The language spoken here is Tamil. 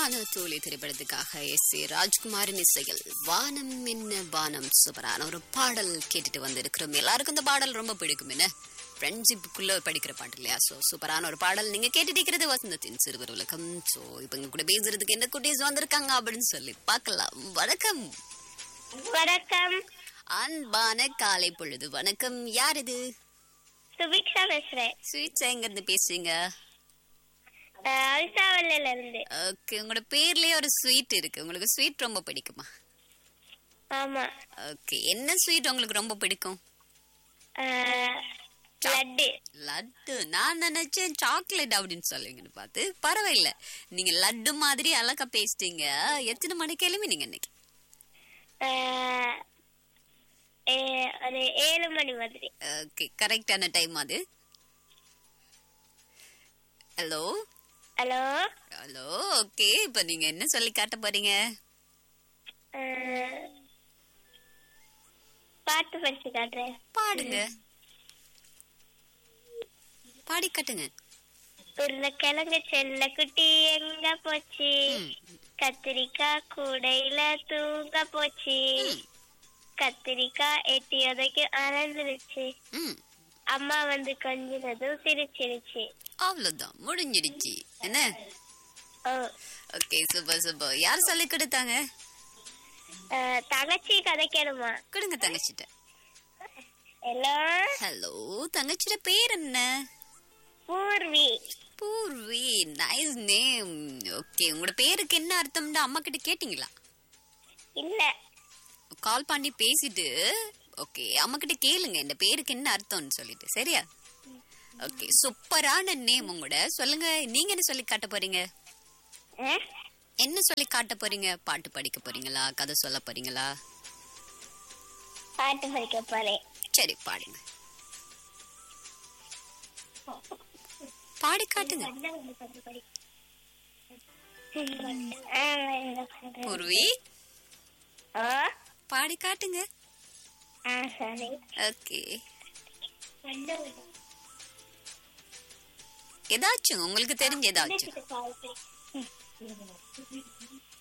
அன்பான தோழி திரைப்படத்துக்காக எஸ் ஏ ராஜ்குமாரின் இசையில் வானம் என்ன வானம் சூப்பரான ஒரு பாடல் கேட்டுட்டு வந்திருக்கிறோம் எல்லாருக்கும் இந்த பாடல் ரொம்ப பிடிக்கும் என்ன ஃப்ரெண்ட்ஷிப்புக்குள்ள படிக்கிற பாட்டு இல்லையா ஸோ சூப்பரான ஒரு பாடல் நீங்க கேட்டுட்டு இருக்கிறது வசந்தத்தின் சிறுவர் உலகம் ஸோ இப்போ இங்க கூட பேசுறதுக்கு என்ன குட்டீஸ் வந்திருக்காங்க அப்படின்னு சொல்லி பார்க்கலாம் வணக்கம் வணக்கம் அன்பான காலை பொழுது வணக்கம் யார் இது சுபிக்ஷா பேசுறேன் ஸ்வீட்ஸ் எங்க இருந்து பேசுறீங்க அல்சாவல்ல இருந்து ஓகே உங்களோட பேர்லயே ஒரு ஸ்வீட் இருக்கு உங்களுக்கு ஸ்வீட் ரொம்ப பிடிக்குமா ஆமா ஓகே என்ன ஸ்வீட் உங்களுக்கு ரொம்ப பிடிக்கும் அஹ், லட்டு லட்டு நான் நினைச்சேன் சாக்லேட் அப்படின்னு சொல்லுவீங்கன்னு பார்த்து பரவாயில்ல நீங்க லட்டு மாதிரி அழகா பேசிட்டீங்க எத்தனை மணிக்கு எழுமினீங்க இன்னைக்கு அஹ், ஏ- ஒரு ஏழு மணி மாதிரி ஓகே கரெக்டான டைம் அது ஹலோ ஹலோ ஹலோ ஓகே இப்போ நீங்க என்ன சொல்லி காட்ட போறீங்க அஹ், பாட்டு படிச்சு காட்டுறேன் பாடுங்க பாடி காட்டுங்க உருளைக்கிழங்கு செல்ல குட்டி எங்க போச்சு ம், கத்திரிக்காய் கூடையில தூங்க போச்சு ம், கத்திரிக்காய் எட்டி உதைக்கு அறந்துருச்சு ம். அம்மா வந்து கொஞ்சினதும் சிரிச்சிருச்சு அவ்வளவுதான் முடிஞ்சிடுச்சு என்ன ஓ ஓகே சூப்பர் சூப்பர் யார் சொல்லி கொடுத்தாங்க அஹ், தங்கச்சி கதைக்கணுமா கொடுங்க தங்கச்சிட்ட ஹலோ ஹலோ தங்கச்சியோட பேர் என்ன Purvi Purvi nice name okay உங்களோட பேருக்கு என்ன அர்த்தம்னு அம்மா கிட்ட கேட்டீங்களா இல்ல கால் பண்ணி பேசிட்டு ஓகே அம்மா கிட்ட கேளுங்க இந்த பேருக்கு என்ன அர்த்தம்னு சொல்லிட்டு சரியா ஓகே சூப்பரான நேம் உங்களோட சொல்லுங்க நீங்க என்ன சொல்லி காட்ட போறீங்க அஹ், என்ன சொல்லி காட்ட போறீங்க பாட்டு படிக்க போறீங்களா கதை சொல்ல போறீங்களா பாட்டு படிக்க போறேன் சரி பாடுங்க பாடி காட்டுங்க அஹ், பூர்வி ஓ பாடி காட்டுங்க ஆ சரி ஓகே ஏதாச்சும் உங்களுக்கு தெரிஞ்ச ஏதாச்சும்